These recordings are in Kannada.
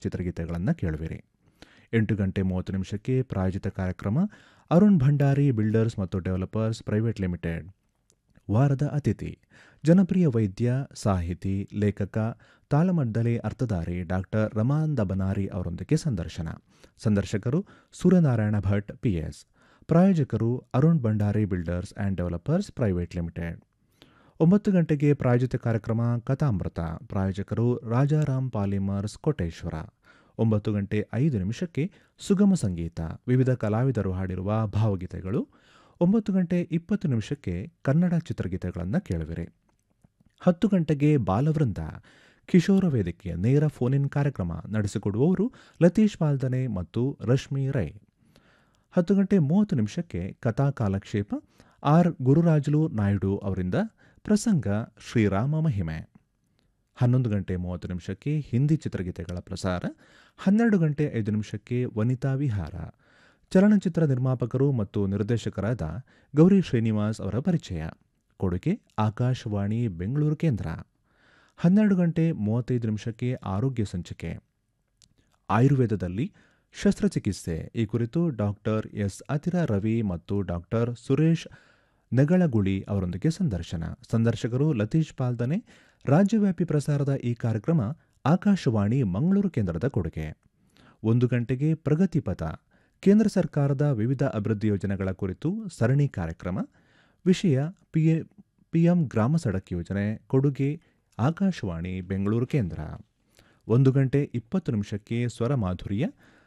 ಚಿತ್ರಗೀತೆಗಳನ್ನು ಕೇಳುವಿರಿ ಎಂಟು ಗಂಟೆ ಮೂವತ್ತು ನಿಮಿಷಕ್ಕೆ ಪ್ರಾಯೋಜಿತ ಕಾರ್ಯಕ್ರಮ ಅರುಣ್ ಭಂಡಾರಿ ಬಿಲ್ಡರ್ಸ್ ಮತ್ತು ಡೆವಲಪರ್ಸ್ ಪ್ರೈವೇಟ್ ಲಿಮಿಟೆಡ್ ವಾರದ ಅತಿಥಿ ಜನಪ್ರಿಯ ವೈದ್ಯ ಸಾಹಿತಿ ಲೇಖಕ ತಾಳಮದ್ದಲೆ ಅರ್ಥಧಾರಿ ಡಾಕ್ಟರ್ ರಮಾನ್ ದಬನಾರಿ ಅವರೊಂದಿಗೆ ಸಂದರ್ಶನ ಸಂದರ್ಶಕರು ಸೂರ್ಯನಾರಾಯಣ ಭಟ್ ಪಿಎಸ್ ಪ್ರಾಯೋಜಕರು Arun Bhandari builders and developers private limited ಒಂಬತ್ತು ಗಂಟೆಗೆ ಪ್ರಾಯೋಜಿತ ಕಾರ್ಯಕ್ರಮ ಕಥಾಮೃತ ಪ್ರಾಯೋಜಕರು ರಾಜಾರಾಮ್ ಪಾಲಿಮರ್ಸ್ ಕೋಟೇಶ್ವರ ಒಂಬತ್ತು ಗಂಟೆ ಐದು ನಿಮಿಷಕ್ಕೆ ಸುಗಮ ಸಂಗೀತ ವಿವಿಧ ಕಲಾವಿದರು ಹಾಡಿರುವ ಭಾವಗೀತೆಗಳು ಒಂಬತ್ತು ಗಂಟೆ ಇಪ್ಪತ್ತು ನಿಮಿಷಕ್ಕೆ ಕನ್ನಡ ಚಿತ್ರಗೀತೆಗಳನ್ನು ಕೇಳುವಿರಿ ಹತ್ತು ಗಂಟೆಗೆ ಬಾಲವೃಂದ ಕಿಶೋರ ವೇದಿಕೆಯ ನೇರ ಫೋನ್ ಇನ್ ಕಾರ್ಯಕ್ರಮ ನಡೆಸಿಕೊಡುವವರು ಲತೀಶ್ ಪಾಲ್ದನೆ ಮತ್ತು ರಶ್ಮಿ ರೈ ಹತ್ತು ಗಂಟೆ ಮೂವತ್ತು ನಿಮಿಷಕ್ಕೆ ಕಥಾ ಕಾಲಕ್ಷೇಪ ಆರ್ ಗುರುರಾಜುಲು ನಾಯ್ಡು ಅವರಿಂದ ಪ್ರಸಂಗ ಶ್ರೀರಾಮ ಮಹಿಮೆ ಹನ್ನೊಂದು ಗಂಟೆ ಮೂವತ್ತು ನಿಮಿಷಕ್ಕೆ ಹಿಂದಿ ಚಿತ್ರಗೀತೆಗಳ ಪ್ರಸಾರ ಹನ್ನೆರಡು ಗಂಟೆ ಐದು ನಿಮಿಷಕ್ಕೆ ವನಿತಾ ವಿಹಾರ ಚಲನಚಿತ್ರ ನಿರ್ಮಾಪಕರು ಮತ್ತು ನಿರ್ದೇಶಕರಾದ ಗೌರಿ ಶ್ರೀನಿವಾಸ್ ಅವರ ಪರಿಚಯ ಕೊಡುಗೆ ಆಕಾಶವಾಣಿ ಬೆಂಗಳೂರು ಕೇಂದ್ರ ಹನ್ನೆರಡು ಗಂಟೆ ಮೂವತ್ತೈದು ನಿಮಿಷಕ್ಕೆ ಆರೋಗ್ಯ ಸಂಚಿಕೆ ಆಯುರ್ವೇದದಲ್ಲಿ ಶಸ್ತ್ರಚಿಕಿತ್ಸೆ ಈ ಕುರಿತು ಡಾಕ್ಟರ್ ಎಸ್ ಅತಿರ ರವಿ ಮತ್ತು ಡಾಕ್ಟರ್ ಸುರೇಶ್ ನೆಗಳಗುಳಿ ಅವರೊಂದಿಗೆ ಸಂದರ್ಶನ ಸಂದರ್ಶಕರು ಲತೀಶ್ ಪಾಲ್ದನೆ ರಾಜ್ಯವ್ಯಾಪಿ ಪ್ರಸಾರದ ಈ ಕಾರ್ಯಕ್ರಮ ಆಕಾಶವಾಣಿ ಮಂಗಳೂರು ಕೇಂದ್ರದ ಕೊಡುಗೆ ಒಂದು ಗಂಟೆಗೆ ಪ್ರಗತಿಪಥ ಕೇಂದ್ರ ಸರ್ಕಾರದ ವಿವಿಧ ಅಭಿವೃದ್ಧಿ ಯೋಜನೆಗಳ ಕುರಿತು ಸರಣಿ ಕಾರ್ಯಕ್ರಮ ವಿಷಯ ಪಿಎ ಪಿಎಂ ಗ್ರಾಮ ಸಡಕ್ ಯೋಜನೆ ಕೊಡುಗೆ ಆಕಾಶವಾಣಿ ಬೆಂಗಳೂರು ಕೇಂದ್ರ ಒಂದು ಗಂಟೆ ಇಪ್ಪತ್ತು ನಿಮಿಷಕ್ಕೆ ಸ್ವರ ಮಾಧುರ್ಯ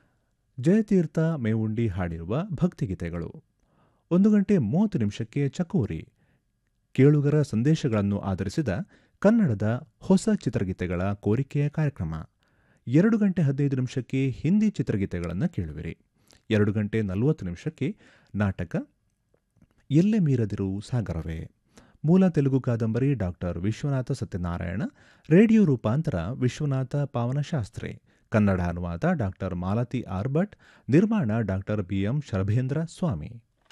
ಜಯತೀರ್ಥ ಮೇವುಂಡಿ ಹಾಡಿರುವ ಭಕ್ತಿಗೀತೆಗಳು ಒಂದು ಗಂಟೆ ಮೂವತ್ತು ನಿಮಿಷಕ್ಕೆ ಚಕೋರಿ ಕೇಳುಗರ ಸಂದೇಶಗಳನ್ನು ಆಧರಿಸಿದ ಕನ್ನಡದ ಹೊಸ ಚಿತ್ರಗೀತೆಗಳ ಕೋರಿಕೆಯ ಕಾರ್ಯಕ್ರಮ ಎರಡು ಗಂಟೆ ಹದಿನೈದು ನಿಮಿಷಕ್ಕೆ ಹಿಂದಿ ಚಿತ್ರಗೀತೆಗಳನ್ನು ಕೇಳುವಿರಿ ಎರಡು ಗಂಟೆ ನಲವತ್ತು ನಿಮಿಷಕ್ಕೆ ನಾಟಕ ಎಲ್ಲೆ ಮೀರದಿರು ಸಾಗರವೇ ಮೂಲ ತೆಲುಗು ಕಾದಂಬರಿ ಡಾಕ್ಟರ್ ವಿಶ್ವನಾಥ ಸತ್ಯನಾರಾಯಣ ರೇಡಿಯೋ ರೂಪಾಂತರ ವಿಶ್ವನಾಥ ಪಾವನಶಾಸ್ತ್ರಿ ಕನ್ನಡ ಅನುವಾದ ಡಾಕ್ಟರ್ ಮಾಲತಿ ಆರ್ ಭಟ್ ನಿರ್ಮಾಣ ಡಾಕ್ಟರ್ ಬಿಎಂ ಶರಭೇಂದ್ರ ಸ್ವಾಮಿ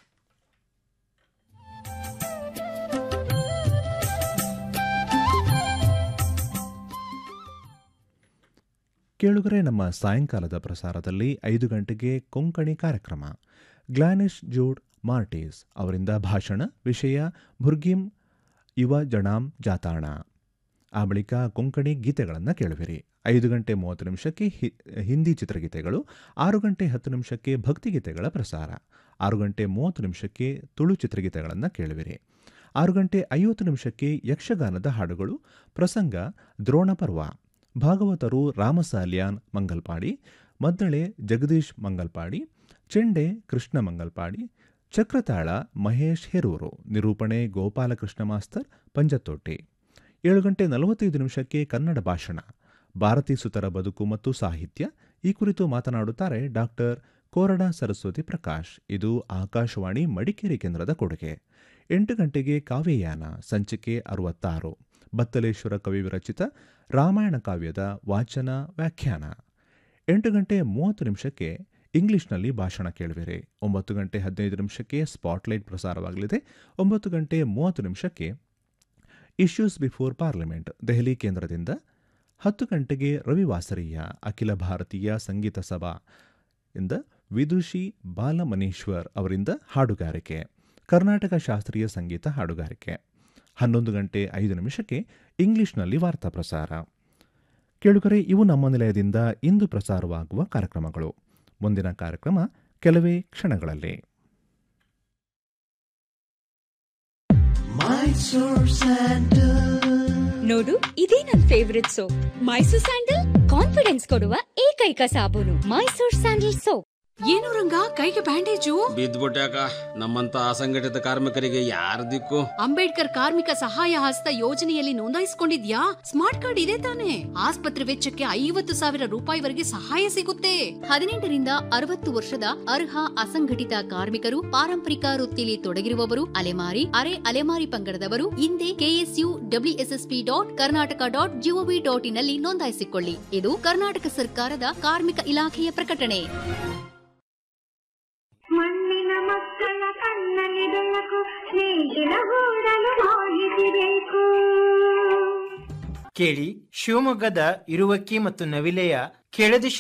ಕೇಳುಗರೆ ನಮ್ಮ ಸಾಯಂಕಾಲದ ಪ್ರಸಾರದಲ್ಲಿ ಐದು ಗಂಟೆಗೆ ಕೊಂಕಣಿ ಕಾರ್ಯಕ್ರಮ ಗ್ಲಾನಿಶ್ ಜೂಡ್ ಮಾರ್ಟೀಸ್ ಅವರಿಂದ ಭಾಷಣ ವಿಷಯ ಭುರ್ಗಿಮ್ ಯುವ ಜಣಾಂ ಜಾತಾಣ ಆ ಬಳಿಕ ಕೊಂಕಣಿ ಗೀತೆಗಳನ್ನು ಕೇಳುವಿರಿ ಐದು ಗಂಟೆ ಮೂವತ್ತು ನಿಮಿಷಕ್ಕೆ ಹಿ- ಹಿಂದಿ ಚಿತ್ರಗೀತೆಗಳು ಆರು ಗಂಟೆ ಹತ್ತು ನಿಮಿಷಕ್ಕೆ ಭಕ್ತಿಗೀತೆಗಳ ಪ್ರಸಾರ ಆರು ಗಂಟೆ ಮೂವತ್ತು ನಿಮಿಷಕ್ಕೆ ತುಳು ಚಿತ್ರಗೀತೆಗಳನ್ನು ಕೇಳುವಿರಿ ಆರು ಗಂಟೆ ಐವತ್ತು ನಿಮಿಷಕ್ಕೆ ಯಕ್ಷಗಾನದ ಹಾಡುಗಳು ಪ್ರಸಂಗ ದ್ರೋಣಪರ್ವ ಭಾಗವತರು ರಾಮಸಾಲ್ಯಾನ್ ಮಂಗಲ್ಪಾಡಿ ಮದ್ದಳೆ ಜಗದೀಶ್ ಮಂಗಲ್ಪಾಡಿ ಚೆಂಡೆ ಕೃಷ್ಣ ಮಂಗಲ್ಪಾಡಿ ಚಕ್ರತಾಳ ಮಹೇಶ್ ಹೆರೂರು ನಿರೂಪಣೆ ಗೋಪಾಲಕೃಷ್ಣ ಮಾಸ್ತರ್ ಪಂಜತೋಟಿ ಏಳು ಗಂಟೆ ನಲವತ್ತೈದು ನಿಮಿಷಕ್ಕೆ ಕನ್ನಡ ಭಾಷಣ ಭಾರತೀ ಸುತರ ಬದುಕು ಮತ್ತು ಸಾಹಿತ್ಯ ಈ ಕುರಿತು ಮಾತನಾಡುತ್ತಾರೆ ಡಾಕ್ಟರ್ ಕೋರಡ ಸರಸ್ವತಿ ಪ್ರಕಾಶ್ ಇದು ಆಕಾಶವಾಣಿ ಮಡಿಕೇರಿ ಕೇಂದ್ರದ ಕೊಡುಗೆ ಎಂಟು ಗಂಟೆಗೆ ಕಾವ್ಯಯಾನ ಸಂಚಿಕೆ ಅರವತ್ತಾರು ಬತ್ತಲೇಶ್ವರ ಕವಿ ವಿರಚಿತ ರಾಮಾಯಣ ಕಾವ್ಯದ ವಾಚನ ವ್ಯಾಖ್ಯಾನ ಎಂಟು ಗಂಟೆ ಮೂವತ್ತು ನಿಮಿಷಕ್ಕೆ ಇಂಗ್ಲಿಷ್ನಲ್ಲಿ ಭಾಷಣ ಕೇಳುವಿರಿ ಒಂಬತ್ತು ಗಂಟೆ ಹದಿನೈದು ನಿಮಿಷಕ್ಕೆ ಸ್ಪಾಟ್ಲೈಟ್ ಪ್ರಸಾರವಾಗಲಿದೆ ಒಂಬತ್ತು ಗಂಟೆ ಮೂವತ್ತು ನಿಮಿಷಕ್ಕೆ ಇಶ್ಯೂಸ್ ಬಿಫೋರ್ ಪಾರ್ಲಿಮೆಂಟ್ ದೆಹಲಿ ಕೇಂದ್ರದಿಂದ ಹತ್ತು ಗಂಟೆಗೆ ರವಿವಾಸರೀಯ ಅಖಿಲ ಭಾರತೀಯ ಸಂಗೀತ ಸಭಾ ಇಂದ ವಿದುಷಿ ಬಾಲಮನೀಶ್ವರ್ ಅವರಿಂದ ಹಾಡುಗಾರಿಕೆ ಕರ್ನಾಟಕ ಶಾಸ್ತ್ರೀಯ ಸಂಗೀತ ಹಾಡುಗಾರಿಕೆ ಹನ್ನೊಂದು ಗಂಟೆ ಐದು ನಿಮಿಷಕ್ಕೆ ಇಂಗ್ಲಿಷ್ನಲ್ಲಿ ವಾರ್ತಾ ಪ್ರಸಾರ ಕೇಳುಗರೆ ಇವು ನಮ್ಮ ನಿಲಯದಿಂದ ಇಂದು ಪ್ರಸಾರವಾಗುವ ಕಾರ್ಯಕ್ರಮಗಳು ಮುಂದಿನ ಕಾರ್ಯಕ್ರಮ ಕೆಲವೇ ಕ್ಷಣಗಳಲ್ಲಿ ನೋಡು ಇದೇ ನನ್ favourite soap Mysore sandal confidence ಕೊಡುವ ಏಕೈಕ ಸಾಬೂನು ಮೈಸೂರ್ ಸ್ಯಾಂಡಲ್ ಸೋಪ್ ಏನು ರಂಗ ಕೈಗೆ ಬ್ಯಾಂಡೇಜು ಬಿದ್ದ್ಬಿಟ್ಯಾಕ ನಮ್ಮಂತ ಅಸಂಘಟಿತ ಕಾರ್ಮಿಕರಿಗೆ ಯಾರ ದಿಕ್ಕು ಅಂಬೇಡ್ಕರ್ ಕಾರ್ಮಿಕ ಸಹಾಯ ಹಸ್ತ ಯೋಜನೆಯಲ್ಲಿ ನೋಂದಾಯಿಸಿಕೊಂಡಿದ್ಯಾ ಸ್ಮಾರ್ಟ್ ಕಾರ್ಡ್ ಇದೆ ತಾನೆ ಆಸ್ಪತ್ರೆ ವೆಚ್ಚಕ್ಕೆ ಐವತ್ತು ಸಾವಿರ ರೂಪಾಯಿವರೆಗೆ ಸಹಾಯ ಸಿಗುತ್ತೆ ಹದಿನೆಂಟರಿಂದ ಅರವತ್ತು ವರ್ಷದ ಅರ್ಹ ಅಸಂಘಟಿತ ಕಾರ್ಮಿಕರು ಪಾರಂಪರಿಕ ವೃತ್ತಿಯಲ್ಲಿ ತೊಡಗಿರುವವರು ಅಲೆಮಾರಿ ಅರೆ ಅಲೆಮಾರಿ ಪಂಗಡದವರು ಹಿಂದೆ KSU WSSP dot Karnataka dot GOV dot ಇನ್ನಲ್ಲಿ ನೋಂದಾಯಿಸಿಕೊಳ್ಳಿ ಇದು ಕರ್ನಾಟಕ ಸರ್ಕಾರದ ಕಾರ್ಮಿಕ ಇಲಾಖೆಯ ಪ್ರಕಟಣೆ ಮಣ್ಣಿನ ಮಕ್ಕಳ ಕಣ್ಣಲ್ಲಿ ಬೆಳಕು ಸ್ನೇಹಿತರ ಗೂಡಲು ಮಾಹಿತಿ ಬೇಕು ಕೇಳಿ ಶಿವಮೊಗ್ಗದ ಇರುವಕ್ಕಿ ಮತ್ತು ನವಿಲೆಯ ಕೆಳದಿ